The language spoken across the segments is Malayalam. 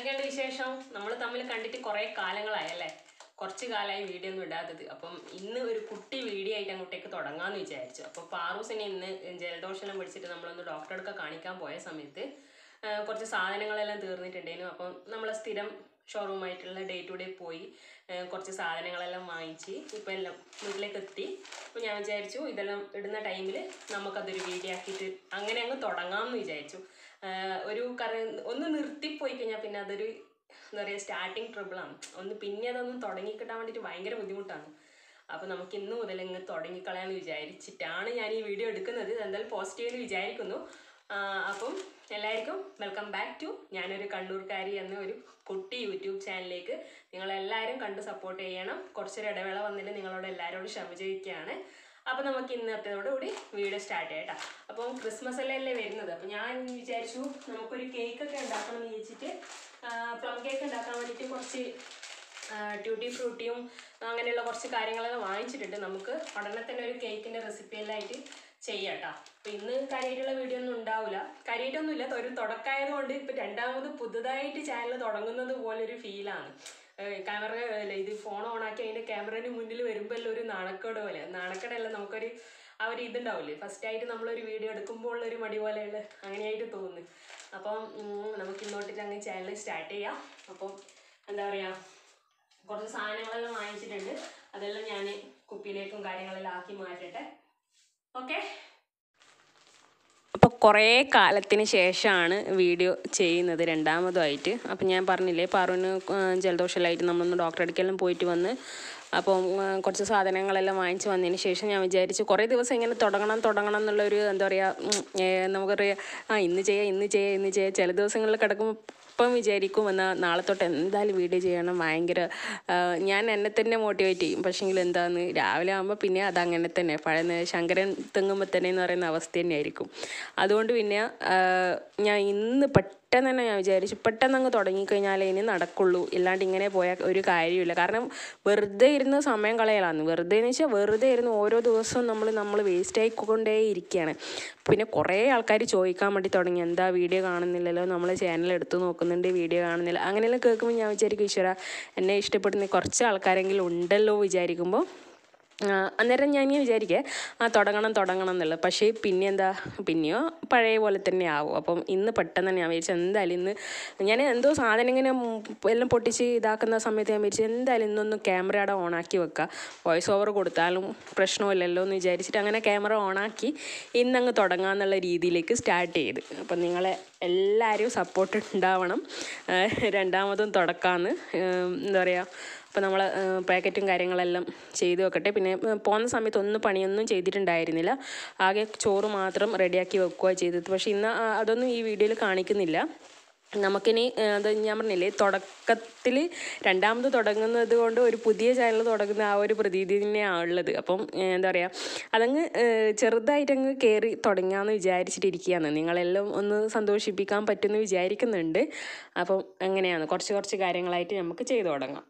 എന്തൊക്കെയുണ്ട് വിശേഷം നമ്മൾ തമ്മിൽ കണ്ടിട്ട് കുറേ കാലങ്ങളായല്ലേ കുറച്ച് കാലമായി വീഡിയോ ഒന്നും ഇടാത്തത് അപ്പം ഇന്ന് ഒരു കുട്ടി വീഡിയോ ആയിട്ട് അങ്ങോട്ടേക്ക് തുടങ്ങാമെന്ന് വിചാരിച്ചു അപ്പോൾ പാറൂസിനെ ഇന്ന് ജലദോഷം പിടിച്ചിട്ട് നമ്മളൊന്ന് ഡോക്ടറെ അടുക്ക കാണിക്കാൻ പോയ സമയത്ത് ആ, കുറച്ച് സാധനങ്ങളെല്ലാം തീർന്നിട്ടുണ്ടായിരുന്നു അപ്പം നമ്മൾ സ്ഥിരം ഷോറൂമായിട്ടുള്ള ഡേ ടു ഡേ പോയി ആ, കുറച്ച് സാധനങ്ങളെല്ലാം വാങ്ങിച്ച് ഇപ്പം എല്ലാം വീട്ടിലേക്ക് എത്തി അപ്പോൾ ഞാൻ വിചാരിച്ചു ഇതെല്ലാം ഇടുന്ന ടൈമിൽ നമുക്കതൊരു വീഡിയോ ആക്കിയിട്ട് അങ്ങനെ അങ്ങ് തുടങ്ങാമെന്ന് വിചാരിച്ചു ആ, ഒരു കറ ഒന്ന് നിർത്തിപ്പോയി കഴിഞ്ഞാൽ പിന്നെ അതൊരു എന്താ പറയുക സ്റ്റാർട്ടിങ് ട്രബിളാണ് ഒന്ന് പിന്നെ അതൊന്നും തുടങ്ങിക്കിട്ടാൻ വേണ്ടിയിട്ട് ഭയങ്കര ബുദ്ധിമുട്ടാണ് അപ്പോൾ നമുക്ക് ഇന്ന് മുതൽ ഇങ്ങ് തുടങ്ങിക്കളയാന്ന് വിചാരിച്ചിട്ടാണ് ഞാൻ ഈ വീഡിയോ എടുക്കുന്നത് എന്തായാലും പോസിറ്റീവ് എന്ന് വിചാരിക്കുന്നു ആ, അപ്പം എല്ലാവർക്കും വെൽക്കം ബാക്ക് ടു ഞാനൊരു കണ്ണൂർക്കാരി എന്ന ഒരു കുട്ടി യൂട്യൂബ് ചാനലിലേക്ക് നിങ്ങളെല്ലാവരും കണ്ട് സപ്പോർട്ട് ചെയ്യണം കുറച്ചൊരു ഇടവേള വന്നിട്ട് നിങ്ങളോട് എല്ലാവരോടും ക്ഷമ ചോദിക്കുകയാണ് അപ്പോൾ നമുക്ക് ഇന്നത്തേതോടുകൂടി വീഡിയോ സ്റ്റാർട്ട് ചെയ്യട്ടോ അപ്പം ക്രിസ്മസ് അല്ലേ അല്ലേ വരുന്നത് അപ്പം ഞാൻ വിചാരിച്ചു നമുക്കൊരു കേക്കൊക്കെ ഉണ്ടാക്കണം എന്ന് വിചാരിച്ചിട്ട് പ്ലം കേക്ക് ഉണ്ടാക്കാൻ വേണ്ടിയിട്ട് കുറച്ച് ട്യൂട്ടി ഫ്രൂട്ടിയും അങ്ങനെയുള്ള കുറച്ച് കാര്യങ്ങളെല്ലാം വാങ്ങിച്ചിട്ടുണ്ട് നമുക്ക് ഉടനെ തന്നെ ഒരു കേക്കിൻ്റെ റെസിപ്പി എല്ലാം ആയിട്ട് ചെയ്യാം കേട്ടോ അപ്പം ഇന്ന് കാര്യമായിട്ടുള്ള വീഡിയോ ഒന്നും ഉണ്ടാവില്ല കാര്യമായിട്ടൊന്നുമില്ല ഒരു തുടക്കമായതുകൊണ്ട് ഇപ്പം രണ്ടാമത് പുതുതായിട്ട് ചാനൽ തുടങ്ങുന്നത് പോലൊരു ഫീലാണ് ക്യാമറ അല്ല ഇത് ഫോൺ ഓണാക്കി അതിൻ്റെ ക്യാമറേൻ്റെ മുന്നിൽ വരുമ്പോൾ എല്ലാം ഒരു നാണക്കേട് പോലെ നാണക്കേടല്ല നമുക്കൊരു ആ ഒരു ഇതുണ്ടാവില്ലേ ഫസ്റ്റ് ആയിട്ട് നമ്മളൊരു വീഡിയോ എടുക്കുമ്പോൾ ഉള്ളൊരു മടി പോലെയുള്ള അങ്ങനെയായിട്ട് തോന്നുന്നു അപ്പം ഉം, നമുക്ക് ഇന്നോട്ടിട്ട് അങ്ങ് ചാനൽ സ്റ്റാർട്ട് ചെയ്യാം അപ്പം എന്താ പറയുക കുറച്ച് സാധനങ്ങളെല്ലാം വാങ്ങിച്ചിട്ടുണ്ട് അതെല്ലാം ഞാൻ കുപ്പിയിലേക്കും കാര്യങ്ങളെല്ലാം ആക്കി മാറ്റട്ടെ ഓക്കെ അപ്പോൾ കുറേ കാലത്തിന് ശേഷമാണ് വീഡിയോ ചെയ്യുന്നത് രണ്ടാമതുമായിട്ട് അപ്പം ഞാൻ പറഞ്ഞില്ലേ പാറുവിന് ജലദോഷമായിട്ട് നമ്മളൊന്ന് ഡോക്ടറെ അടുക്കെല്ലാം പോയിട്ട് വന്ന് അപ്പം ആ, കുറച്ച് സാധനങ്ങളെല്ലാം വാങ്ങിച്ച് വന്നതിന് ശേഷം ഞാൻ വിചാരിച്ചു കുറേ ദിവസം ഇങ്ങനെ തുടങ്ങണം തുടങ്ങണം എന്നുള്ളൊരു എന്താ പറയുക ഉം, ഏ, നമുക്കറിയാം ആ ഇന്ന് ചെയ്യാം ഇന്ന് ചെയ്യാം ഇന്ന് ചെയ്യാം ചില ദിവസങ്ങളിൽ കിടക്കുമ്പോൾ ഇപ്പം വിചാരിക്കും എന്നാൽ നാളെ തൊട്ട് എന്തായാലും വീഡിയോ ചെയ്യണം ഭയങ്കര ആ, ഞാൻ എന്നെ തന്നെ മോട്ടിവേറ്റ് ചെയ്യും പക്ഷേങ്കിൽ എന്താന്ന് രാവിലെ ആകുമ്പോൾ പിന്നെ അതങ്ങനെ തന്നെ പഴയ നേ- ശങ്കരൻ തെങ്ങുമ്പോൾ തന്നെ എന്ന് പറയുന്ന അവസ്ഥ തന്നെയായിരിക്കും അതുകൊണ്ട് പിന്നെ ആ, ഞാൻ ഇന്ന് പെട്ടെന്ന് തന്നെ ഞാൻ വിചാരിച്ചു പെട്ടെന്ന് അങ്ങ് തുടങ്ങിക്കഴിഞ്ഞാലേ ഇനി നടക്കുള്ളൂ ഇല്ലാണ്ട് ഇങ്ങനെ പോയാൽ ഒരു കാര്യമില്ല കാരണം വെറുതെ ഇരുന്ന് സമയം കളയലാന്ന് വെറുതെ എന്ന് വെച്ചാൽ വെറുതെ ഇരുന്ന് ഓരോ ദിവസവും നമ്മൾ നമ്മൾ വേസ്റ്റ് ആയിക്കൊണ്ടേ ഇരിക്കുകയാണ് പിന്നെ കുറേ ആൾക്കാർ ചോദിക്കാൻ വേണ്ടി തുടങ്ങി എന്താ വീഡിയോ കാണുന്നില്ലല്ലോ നമ്മൾ ചാനൽ എടുത്ത് നോക്കുന്നുണ്ട് വീഡിയോ കാണുന്നില്ല അങ്ങനെയെല്ലാം കേൾക്കുമ്പോൾ ഞാൻ വിചാരിക്കും ഈശ്വര എന്നെ ഇഷ്ടപ്പെടുന്ന കുറച്ച് ആൾക്കാരെങ്കിലും ഉണ്ടല്ലോ വിചാരിക്കുമ്പോൾ ആ, അന്നേരം ഞാൻ ഇങ്ങനെ വിചാരിക്കേ ആ തുടങ്ങണം തുടങ്ങണം എന്നുള്ളത് പക്ഷേ പിന്നെ എന്താ പിന്നെയോ പഴയ പോലെ തന്നെ ആവും അപ്പം ഇന്ന് പെട്ടെന്ന് തന്നെ ഞാൻ വിചാരിച്ചു എന്തായാലും ഇന്ന് ഞാൻ എന്തോ സാധനം ഇങ്ങനെ ഉം എല്ലാം പൊട്ടിച്ച് ഇതാക്കുന്ന സമയത്ത് ഞാൻ വിചാരിച്ചു എന്തായാലും ഇന്നൊന്ന് ക്യാമറയുടെ ഓണാക്കി വെക്കുക വോയിസ് ഓവർ കൊടുത്താലും പ്രശ്നമില്ലല്ലോ എന്ന് വിചാരിച്ചിട്ട് അങ്ങനെ ക്യാമറ ഓണാക്കി ഇന്നങ്ങ് തുടങ്ങാമെന്നുള്ള രീതിയിലേക്ക് സ്റ്റാർട്ട് ചെയ്ത് അപ്പം നിങ്ങളെ എല്ലാവരും സപ്പോർട്ട് ഉണ്ടാവണം ആ, രണ്ടാമതും തുടക്കാമെന്ന് എന്താ പറയുക അപ്പോൾ നമ്മൾ പാക്കറ്റും കാര്യങ്ങളെല്ലാം ചെയ്ത് വെക്കട്ടെ പിന്നെ ഉം, പോകുന്ന സമയത്ത് ഒന്നും പണിയൊന്നും ചെയ്തിട്ടുണ്ടായിരുന്നില്ല ആകെ ചോറ് മാത്രം റെഡിയാക്കി വെക്കുക ചെയ്തത് പക്ഷേ ഇന്ന് ആ, അതൊന്നും ഈ വീഡിയോയിൽ കാണിക്കുന്നില്ല നമുക്കിനി ആ, അത് ഞാൻ പറഞ്ഞില്ലേ തുടക്കത്തിൽ രണ്ടാമത് തുടങ്ങുന്നത് കൊണ്ട് ഒരു പുതിയ ചാനൽ തുടങ്ങുന്ന ആ ഒരു പ്രതീതി തന്നെയാണ് ഉള്ളത് അപ്പം ഏ, എന്താ പറയുക അതങ്ങ് ഏ, ചെറുതായിട്ടങ്ങ് കയറി തുടങ്ങാമെന്ന് വിചാരിച്ചിട്ടിരിക്കുകയാണ് നിങ്ങളെല്ലാം ഒന്ന് സന്തോഷിപ്പിക്കാൻ പറ്റുമെന്ന് വിചാരിക്കുന്നുണ്ട് അപ്പം അങ്ങനെയാണ് കുറച്ച് കുറച്ച് കാര്യങ്ങളായിട്ട് നമുക്ക് ചെയ്തു തുടങ്ങാം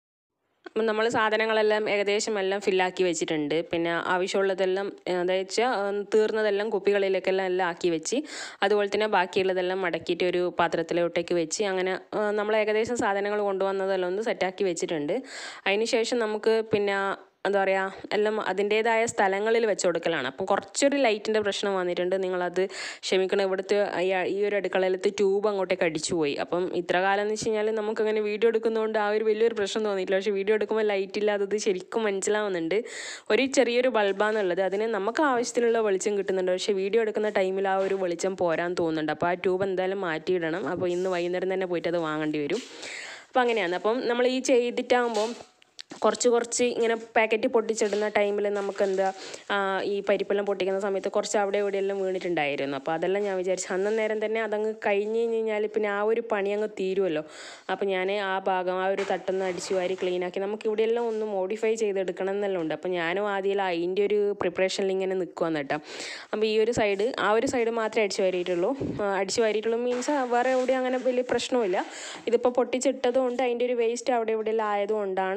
അപ്പം നമ്മൾ സാധനങ്ങളെല്ലാം ഏകദേശം എല്ലാം ഫില്ലാക്കി വെച്ചിട്ടുണ്ട് പിന്നെ ആവശ്യമുള്ളതെല്ലാം എന്താ വെച്ചാൽ തീർന്നതെല്ലാം കുപ്പികളിലേക്കെല്ലാം എല്ലാം ആക്കി വെച്ച് അതുപോലെ തന്നെ ബാക്കിയുള്ളതെല്ലാം മടക്കിയിട്ട് ഒരു പാത്രത്തിലോട്ടേക്ക് വെച്ച് അങ്ങനെ ആ, നമ്മൾ ഏകദേശം സാധനങ്ങൾ കൊണ്ടുവന്നതെല്ലാം ഒന്ന് സെറ്റാക്കി വെച്ചിട്ടുണ്ട് അതിന് ശേഷം നമുക്ക് പിന്നെ എന്താ പറയുക എല്ലാം അതിൻ്റേതായ സ്ഥലങ്ങളിൽ വെച്ച് കൊടുക്കലാണ് അപ്പം കുറച്ചൊരു ലൈറ്റിൻ്റെ പ്രശ്നം വന്നിട്ടുണ്ട് നിങ്ങളത് ക്ഷമിക്കണം ഇവിടുത്തെ ഈ- ഈ ഒരു അടുക്കളയിലത്തെ ട്യൂബ് അങ്ങോട്ടേക്ക് അടിച്ചു പോയി അപ്പം ഇത്ര കാലം എന്ന് വെച്ച് കഴിഞ്ഞാൽ നമുക്കങ്ങനെ വീഡിയോ എടുക്കുന്നതുകൊണ്ട് ആ ഒരു വലിയൊരു പ്രശ്നം തോന്നിയിട്ടില്ല പക്ഷേ വീഡിയോ എടുക്കുമ്പോൾ ലൈറ്റ് ഇല്ലാത്തത് ശരിക്കും മനസ്സിലാവുന്നുണ്ട് ഒരു ചെറിയൊരു ബൾബാന്നുള്ളത് അതിന് നമുക്ക് ആവശ്യത്തിനുള്ള വെളിച്ചം കിട്ടുന്നുണ്ട് പക്ഷേ വീഡിയോ എടുക്കുന്ന ടൈമിൽ ആ ഒരു വെളിച്ചം പോരാൻ തോന്നുന്നുണ്ട് അപ്പോൾ ആ ട്യൂബ് എന്തായാലും മാറ്റിയിടണം അപ്പോൾ ഇന്ന് വൈകുന്നേരം തന്നെ പോയിട്ട് അത് വാങ്ങേണ്ടി വരും അപ്പോൾ അങ്ങനെയാണ് അപ്പം നമ്മൾ ഈ ചെയ്തിട്ടാകുമ്പോൾ കുറച്ച് കുറച്ച് ഇങ്ങനെ പാക്കറ്റ് പൊട്ടിച്ചിടുന്ന ടൈമിൽ നമുക്ക് എന്താ ആ, ഈ പരിപ്പെല്ലാം പൊട്ടിക്കുന്ന സമയത്ത് കുറച്ച് അവിടെ ഇവിടെയെല്ലാം വീണിട്ടുണ്ടായിരുന്നു അപ്പോൾ അതെല്ലാം ഞാൻ വിചാരിച്ചു അന്ന് നേരം തന്നെ അതങ്ങ് കഴിഞ്ഞ് കഴിഞ്ഞാൽ പിന്നെ ആ ഒരു പണി അങ്ങ് തീരുമല്ലോ അപ്പോൾ ഞാൻ ആ ഭാഗം ആ ഒരു തട്ടൊന്ന് അടിച്ചു വാരി ക്ലീനാക്കി നമുക്ക് ഇവിടെയെല്ലാം ഒന്ന് മോഡിഫൈ ചെയ്തെടുക്കണം എന്നെല്ലാം ഉണ്ട് അപ്പോൾ ഞാനും ആദ്യം അതിൻ്റെ ഒരു പ്രിപ്പറേഷനിൽ ഇങ്ങനെ നിൽക്കുവാന്ന് കേട്ടോ അപ്പോൾ ഈ ഒരു സൈഡ് ആ ഒരു സൈഡ് മാത്രമേ അടിച്ചു വാരിയിട്ടുള്ളൂ ആ, അടിച്ചു വാരിയിട്ടുള്ളൂ മീൻസ് വേറെ എവിടെയും അങ്ങനെ വലിയ പ്രശ്നമില്ല ഇതിപ്പോൾ പൊട്ടിച്ചിട്ടത് കൊണ്ട് അതിൻ്റെ ഒരു വേസ്റ്റ് അവിടെ ഇവിടെ എല്ലാം ആയതുകൊണ്ടാണ് അവിടെ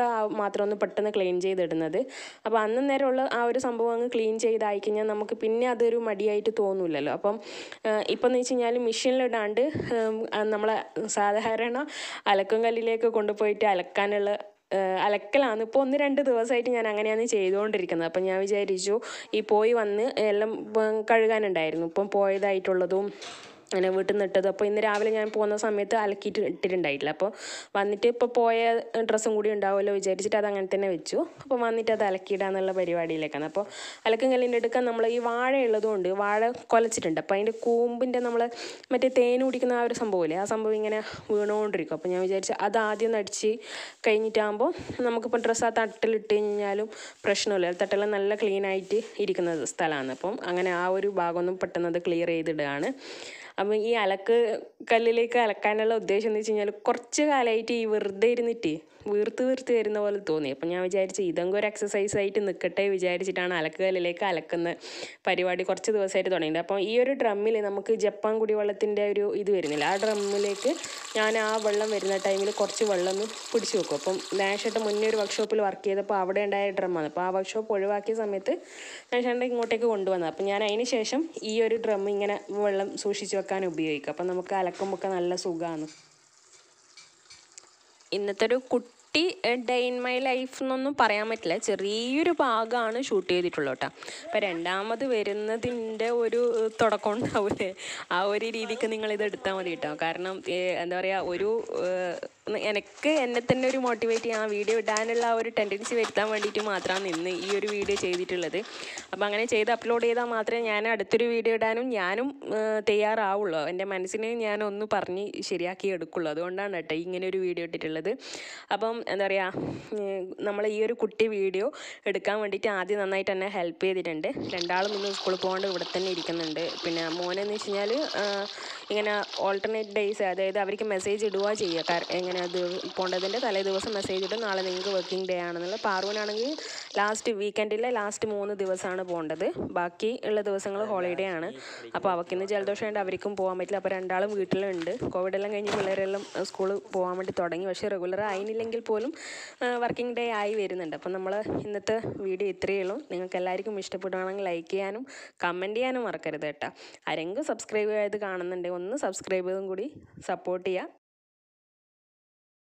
ആ- മാത്രം ഒന്ന് പെട്ടെന്ന് ക്ലീൻ ചെയ്തിടുന്നത് അപ്പോൾ അന്ന് നേരമുള്ള ആ ഒരു സംഭവം അങ്ങ് ക്ലീൻ ചെയ്തായി കഴിഞ്ഞാൽ നമുക്ക് പിന്നെ അതൊരു മടിയായിട്ട് തോന്നില്ലല്ലോ അപ്പം ഇപ്പം എന്ന് വെച്ച് കഴിഞ്ഞാൽ മെഷീനിലിടാണ്ട് ഉം, ആ നമ്മളെ സാധാരണ അലക്കും കല്ലിലേക്ക് കൊണ്ടുപോയിട്ട് അലക്കാനുള്ള ഏഹ് അലക്കലാണ് ഇപ്പോൾ ഒന്ന് രണ്ട് ദിവസമായിട്ട് ഞാൻ അങ്ങനെയാണ് ചെയ്തുകൊണ്ടിരിക്കുന്നത് അപ്പം ഞാൻ വിചാരിച്ചു ഈ പോയി വന്ന് എല്ലാം ഉം, കഴുകാനുണ്ടായിരുന്നു ഇപ്പം പോയതായിട്ടുള്ളതും അങ്ങനെ വീട്ടിൽ നിന്ന് ഇട്ടത് അപ്പോൾ ഇന്ന് രാവിലെ ഞാൻ പോകുന്ന സമയത്ത് അലക്കിയിട്ട് ഇട്ടിട്ടുണ്ടായിട്ടില്ല അപ്പോൾ വന്നിട്ട് ഇപ്പോൾ പോയ ഡ്രസ്സും കൂടി ഉണ്ടാവുമല്ലോ വിചാരിച്ചിട്ട് അത് അങ്ങനെ തന്നെ വെച്ചു അപ്പോൾ വന്നിട്ട് അത് അലക്കിയിടാന്നുള്ള പരിപാടിയിലേക്കാണ് അപ്പോൾ അലക്കും കല്ലിൻ്റെ എടുക്കാൻ നമ്മൾ ഈ വാഴ ഉള്ളതുകൊണ്ട് വാഴ കൊലച്ചിട്ടുണ്ട് അപ്പോൾ അതിൻ്റെ കൂമ്പിൻ്റെ നമ്മൾ മറ്റേ തേൻ കുടിക്കുന്ന ആ ഒരു സംഭവമില്ലേ ആ സംഭവം ഇങ്ങനെ വീണുകൊണ്ടിരിക്കും അപ്പോൾ ഞാൻ വിചാരിച്ചു അത് ആദ്യം ഒന്ന് അടിച്ച് കഴിഞ്ഞിട്ടാകുമ്പോൾ നമുക്കിപ്പോൾ ഡ്രസ്സ് ആ തട്ടിലിട്ട് കഴിഞ്ഞാലും പ്രശ്നമില്ല തട്ടെല്ലാം നല്ല ക്ലീൻ ആയിട്ട് ഇരിക്കുന്ന സ്ഥലമാണ് അപ്പം അങ്ങനെ ആ ഒരു ഭാഗമൊന്നും പെട്ടെന്ന് അത് ക്ലിയർ ചെയ്തിടുകയാണ് അപ്പം ഈ അലക്ക് കല്ലിലേക്ക് അലക്കാനുള്ള ഉദ്ദേശം എന്ന് വെച്ച് കഴിഞ്ഞാൽ കുറച്ച് കാലമായിട്ട് ഈ വെറുതെ ഇരുന്നിട്ട് വീർത്ത് വീർത്ത് വരുന്ന പോലെ തോന്നി അപ്പം ഞാൻ വിചാരിച്ചു ഇതെങ്കിലും ഒരു എക്സസൈസ് ആയിട്ട് നിൽക്കട്ടെ വിചാരിച്ചിട്ടാണ് അലക്ക് കല്ലിലേക്ക് അലക്കുന്ന പരിപാടി കുറച്ച് ദിവസമായിട്ട് തുടങ്ങിയത് അപ്പം ഈ ഒരു ഡ്രമ്മിൽ നമുക്ക് ജപ്പാൻ കുടിവെള്ളത്തിൻ്റെ ഒരു ഇത് വരുന്നില്ല ആ ഡ്രമ്മിലേക്ക് ഞാൻ ആ വെള്ളം വരുന്ന ടൈമിൽ കുറച്ച് വെള്ളം ഒന്ന് പിടിച്ചു വെക്കും അപ്പം നാഷായിട്ട് മുന്നേ ഒരു വർക്ക്ഷോപ്പിൽ വർക്ക് ചെയ്തപ്പോൾ അവിടെ ഉണ്ടായ ഡ്രമ്മാണ് അപ്പോൾ ആ വർക്ക്ഷോപ്പ് ഒഴിവാക്കിയ സമയത്ത് നാഷാണ്ട് ഇങ്ങോട്ടേക്ക് കൊണ്ടുവന്നത് അപ്പം ഞാൻ അതിന് ശേഷം ഈ ഒരു ഡ്രം ഇങ്ങനെ വെള്ളം സൂക്ഷിച്ച് വെക്കാൻ ഉപയോഗിക്കും അപ്പം നമുക്ക് അലക്കുമ്പോൾ ഒക്കെ നല്ല സുഖമാണ് ഇന്നത്തെ ഒരു കുട്ടി ഡേ ഇൻ മൈ ലൈഫ് എന്നൊന്നും പറയാൻ പറ്റില്ല ചെറിയൊരു ഭാഗമാണ് ഷൂട്ട് ചെയ്തിട്ടുള്ളൂ കേട്ടോ അപ്പം രണ്ടാമത് വരുന്നതിൻ്റെ ഒരു തുടക്കം ഉണ്ടാവില്ലേ ആ ഒരു രീതിക്ക് നിങ്ങൾ ഇത് എടുത്താൽ മതി കേട്ടോ കാരണം ഏഹ്, എന്താ പറയുക ഒരു ഏഹ്, എനിക്ക് എന്നെ തന്നെ ഒരു മോട്ടിവേറ്റ് ചെയ്യാൻ വീഡിയോ ഇടാനുള്ള ആ ഒരു ടെൻഡൻസി വരുത്താൻ വേണ്ടിയിട്ട് മാത്രമാണ് ഇന്ന് ഈ ഒരു വീഡിയോ ചെയ്തിട്ടുള്ളത് അപ്പം അങ്ങനെ ചെയ്ത് അപ്ലോഡ് ചെയ്താൽ മാത്രമേ ഞാൻ അടുത്തൊരു വീഡിയോ ഇടാനും ഞാനും ഏഹ്, തയ്യാറാവുള്ളൂ എൻ്റെ മനസ്സിനെ ഞാൻ ഒന്ന് പറഞ്ഞ് ശരിയാക്കി എടുക്കുള്ളൂ അതുകൊണ്ടാണ് കേട്ടോ ഇങ്ങനെ ഒരു വീഡിയോ ഇട്ടിട്ടുള്ളത് അപ്പം എന്താ പറയുക നമ്മൾ ഈ ഒരു കുട്ടി വീഡിയോ എടുക്കാൻ വേണ്ടിയിട്ട് ആദ്യം നന്നായിട്ട് എന്നെ ഹെൽപ്പ് ചെയ്തിട്ടുണ്ട് രണ്ടാളും ഇന്ന് സ്കൂളിൽ പോകാണ്ട് ഇവിടെ തന്നെ ഇരിക്കുന്നുണ്ട് പിന്നെ മോനെന്ന് വെച്ച് കഴിഞ്ഞാൽ ഇങ്ങനെ ഓൾട്ടർനേറ്റ് ഡേയ്സ് അതായത് അവർക്ക് മെസ്സേജ് ഇടുക ചെയ്യുക കാരണം എങ്ങനെ അത് പോകേണ്ടതിൻ്റെ തലേ ദിവസം മെസ്സേജ് ഇടും നാളെ നിങ്ങൾക്ക് വർക്കിംഗ് ഡേ ആണെന്നുള്ള പാറുവിനാണെങ്കിൽ ലാസ്റ്റ് വീക്കെൻഡിലെ ലാസ്റ്റ് മൂന്ന് ദിവസമാണ് പോകേണ്ടത് ബാക്കി ഉള്ള ദിവസങ്ങൾ ഹോളിഡേ ആണ് അപ്പോൾ അവൾക്കിന്ന് ജലദോഷമായിട്ട് അവർക്കും പോകാൻ പറ്റില്ല അപ്പോൾ രണ്ടാളും വീട്ടിലുണ്ട് കോവിഡ് എല്ലാം കഴിഞ്ഞ് പിള്ളേരെല്ലാം സ്കൂളിൽ പോകാൻ വേണ്ടി തുടങ്ങി പക്ഷേ റെഗുലർ ആയില്ലെങ്കിൽ പോലും വർക്കിംഗ് ഡേ ആയി വരുന്നുണ്ട് അപ്പം നമ്മൾ ഇന്നത്തെ വീഡിയോ ഇത്രയേ ഉള്ളൂ നിങ്ങൾക്ക് എല്ലാവർക്കും ഇഷ്ടപ്പെടുകയാണെങ്കിൽ ലൈക്ക് ചെയ്യാനും കമൻറ്റ് ചെയ്യാനും മറക്കരുത് കേട്ടോ ആരെങ്കിലും സബ്സ്ക്രൈബ് ചെയ്ത് കാണുന്നുണ്ടെങ്കിൽ ഒന്ന് സബ്സ്ക്രൈബ് ചെയ്തും കൂടി സപ്പോർട്ട് ചെയ്യുക